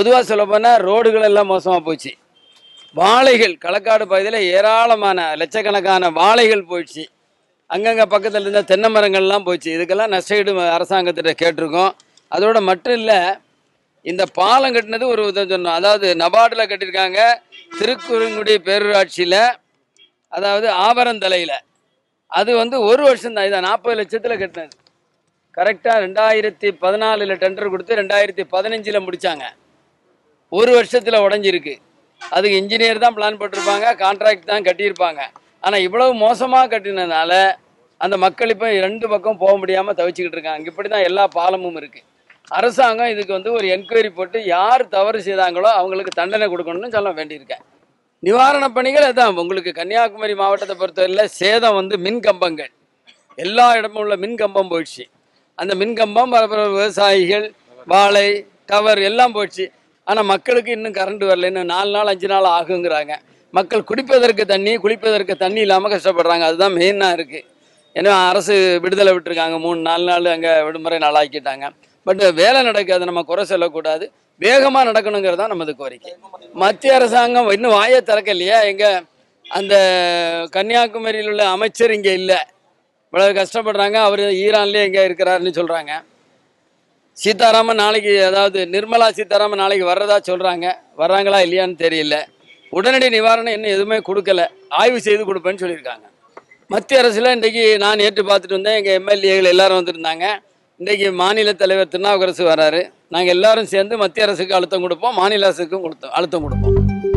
பொதுவாக சொல்லப்போனால் ரோடுகள் எல்லாம் மோசமாக போச்சு வாழைகள் களக்காடு பகுதியில் ஏராளமான லட்சக்கணக்கான வாழைகள் போயிடுச்சு அங்கங்கே பக்கத்தில் இருந்த தென்னை மரங்கள்லாம் போச்சு இதுக்கெல்லாம் நஷ்டஈடு அரசாங்கத்திட்ட கேட்டிருக்கோம் அதோட மட்டும் இல்லை இந்த பாலம் கட்டினது ஒரு இதை சொன்னோம் அதாவது நபார்டில் கட்டியிருக்காங்க திருக்குறுங்குடி பேரூராட்சியில் அதாவது ஆபரந்தலையில் அது வந்து ஒரு வருஷம் தான் இதை நாற்பது லட்சத்தில் கட்டினது கரெக்டாக ரெண்டாயிரத்தி பதினாலில் டெண்டர் கொடுத்து ரெண்டாயிரத்தி பதினஞ்சில் முடித்தாங்க ஒரு வருஷத்தில் உடஞ்சிருக்கு அதுக்கு இன்ஜினியர் தான் பிளான் போட்டிருப்பாங்க கான்ட்ராக்ட் தான் கட்டியிருப்பாங்க ஆனால் இவ்வளவு மோசமாக கட்டினதுனால அந்த மக்கள் இப்போ ரெண்டு பக்கம் போக முடியாமல் தவிச்சுக்கிட்டு இருக்காங்க இப்படி தான் எல்லா பாலமும் இருக்குது அரசாங்கம் இதுக்கு வந்து ஒரு என்கொயரி போட்டு யார் தவறு செய்தாங்களோ அவங்களுக்கு தண்டனை கொடுக்கணும்னு சொல்ல வேண்டியிருக்கேன் நிவாரணப் பணிகள் அதான் உங்களுக்கு கன்னியாகுமரி மாவட்டத்தை பொறுத்தவரையில் சேதம் வந்து மின் கம்பங்கள் எல்லா இடமும் உள்ள மின் கம்பம் போயிடுச்சு அந்த மின் கம்பம் அப்புறம் விவசாயிகள் வாழை டவர் எல்லாம் போயிடுச்சு ஆனால் மக்களுக்கு இன்னும் கரண்ட் வரல இன்னும் நாலு நாள் அஞ்சு நாள் ஆகுங்கிறாங்க மக்கள் குடிப்பதற்கு தண்ணி குளிப்பதற்கு தண்ணி இல்லாமல் கஷ்டப்படுறாங்க அதுதான் மெயினாக இருக்குது ஏன்னா அரசு விடுதலை விட்டுருக்காங்க மூணு நாலு நாள் அங்கே விடுமுறை நாள் ஆக்கிட்டாங்க பட் வேலை நடக்காது நம்ம குறை சொல்லக்கூடாது வேகமாக நடக்கணுங்கிறது தான் நமது கோரிக்கை மத்திய அரசாங்கம் இன்னும் வாயை திறக்கலையா எங்க அந்த கன்னியாகுமரியில் உள்ள அமைச்சர் இங்கே இல்லை இவ்வளவு கஷ்டப்படுறாங்க அவர் ஈரான்லேயே எங்கே இருக்கிறாருன்னு சொல்கிறாங்க சீதாராமன் நாளைக்கு அதாவது நிர்மலா சீதாராமன் நாளைக்கு வர்றதா சொல்கிறாங்க வர்றாங்களா இல்லையான்னு தெரியல உடனடி நிவாரணம் இன்னும் எதுவுமே கொடுக்கல ஆய்வு செய்து கொடுப்பேன்னு சொல்லியிருக்காங்க மத்திய அரசில் இன்றைக்கி நான் நேற்று பார்த்துட்டு வந்தேன் எங்கள் எம்எல்ஏகள் எல்லாரும் வந்திருந்தாங்க இன்றைக்கி மாநில தலைவர் திருநாவுக்கரசு வராரு நாங்கள் எல்லாரும் சேர்ந்து மத்திய அரசுக்கு அழுத்தம் கொடுப்போம் மாநில அரசுக்கும் கொடுத்தோம் அழுத்தம் கொடுப்போம்